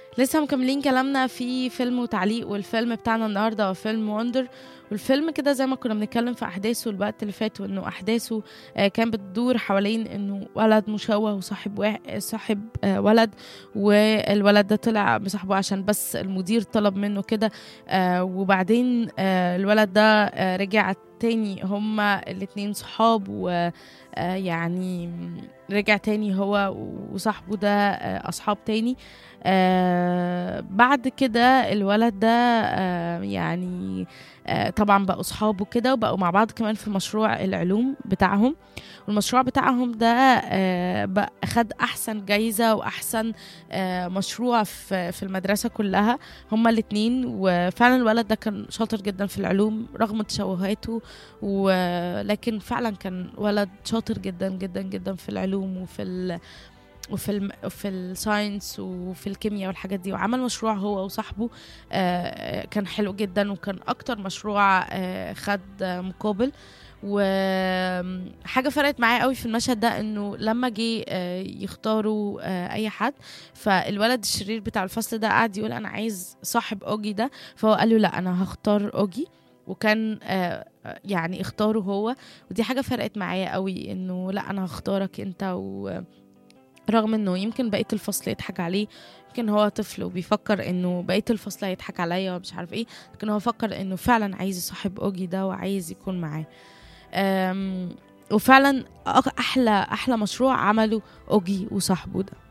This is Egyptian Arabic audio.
لسه مكملين كلامنا في فيلم وتعليق والفيلم بتاعنا النهارده هو فيلم وندر والفيلم كده زي ما كنا بنتكلم في احداثه الوقت اللي فات وانه احداثه آه، كان بتدور حوالين انه ولد مشوه وصاحب واحد صاحب آه، ولد والولد ده طلع بصاحبه عشان بس المدير طلب منه كده آه، وبعدين آه، الولد ده آه، رجع تاني هما الاتنين صحاب ويعني رجع تاني هو وصاحبه ده آه، اصحاب تاني آه بعد كده الولد ده آه يعني آه طبعا بقوا صحابه كده وبقوا مع بعض كمان في مشروع العلوم بتاعهم والمشروع بتاعهم ده آه بقى خد احسن جايزه واحسن آه مشروع في في المدرسه كلها هما الاتنين وفعلا الولد ده كان شاطر جدا في العلوم رغم تشوهاته ولكن فعلا كان ولد شاطر جدا جدا جدا في العلوم وفي ال وفي الم... في الساينس وفي الكيمياء والحاجات دي وعمل مشروع هو وصاحبه آه كان حلو جدا وكان اكتر مشروع آه خد آه مقابل وحاجة فرقت معايا قوي في المشهد ده انه لما جه آه يختاروا آه اي حد فالولد الشرير بتاع الفصل ده قعد يقول انا عايز صاحب اوجي ده فهو قال له لا انا هختار اوجي وكان آه يعني اختاره هو ودي حاجة فرقت معايا قوي انه لا انا هختارك انت و رغم انه يمكن بقيه الفصل يضحك عليه يمكن هو طفل وبيفكر انه بقيه الفصل هيضحك عليا ومش عارف ايه لكن هو فكر انه فعلا عايز يصاحب اوجي ده وعايز يكون معاه أم، وفعلا أح- احلى احلى مشروع عمله اوجي وصاحبه ده